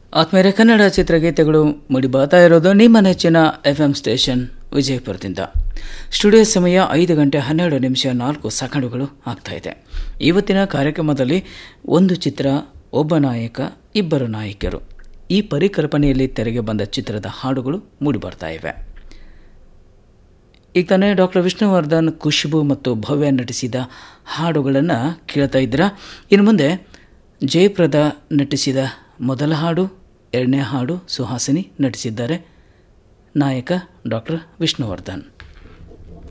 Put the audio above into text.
ಆತ್ಮೀಯರೇ ಕನ್ನಡ ಚಿತ್ರಗೀತೆಗಳು ಮುಡಿಬಾತಾ ಇರೋದು ನಿಮ್ಮ ನೆಚ್ಚಿನ ಎಫ್ ಎಂ ಸ್ಟೇಷನ್ ವಿಜಯಪುರದಿಂದ ಸ್ಟುಡಿಯೋ ಸಮಯ ಐದು ಗಂಟೆ ಹನ್ನೆರಡು ನಿಮಿಷ ನಾಲ್ಕು ಸೆಕೆಂಡುಗಳು ಆಗ್ತಾ ಇದೆ ಇವತ್ತಿನ ಕಾರ್ಯಕ್ರಮದಲ್ಲಿ ಒಂದು ಚಿತ್ರ ಒಬ್ಬ ನಾಯಕ ಇಬ್ಬರು ನಾಯಕಿಯರು ಈ ಪರಿಕಲ್ಪನೆಯಲ್ಲಿ ತೆರೆಗೆ ಬಂದ ಚಿತ್ರದ ಹಾಡುಗಳು ಮೂಡಿಬರ್ತಾ ಇವೆ ಈಗ ತಾನೇ ಡಾಕ್ಟರ್ ವಿಷ್ಣುವರ್ಧನ್ ಖುಷ್ಬು ಮತ್ತು ಭವ್ಯ ನಟಿಸಿದ ಹಾಡುಗಳನ್ನು ಕೇಳ್ತಾ ಇದ್ದೀರಾ ಇನ್ನು ಮುಂದೆ ಜಯಪ್ರದ ನಟಿಸಿದ ಮೊದಲ ಹಾಡು ಎರಡನೇ ಹಾಡು ಸುಹಾಸಿನಿ ನಟಿಸಿದ್ದಾರೆ ನಾಯಕ ಡಾಕ್ಟರ್ ವಿಷ್ಣುವರ್ಧನ್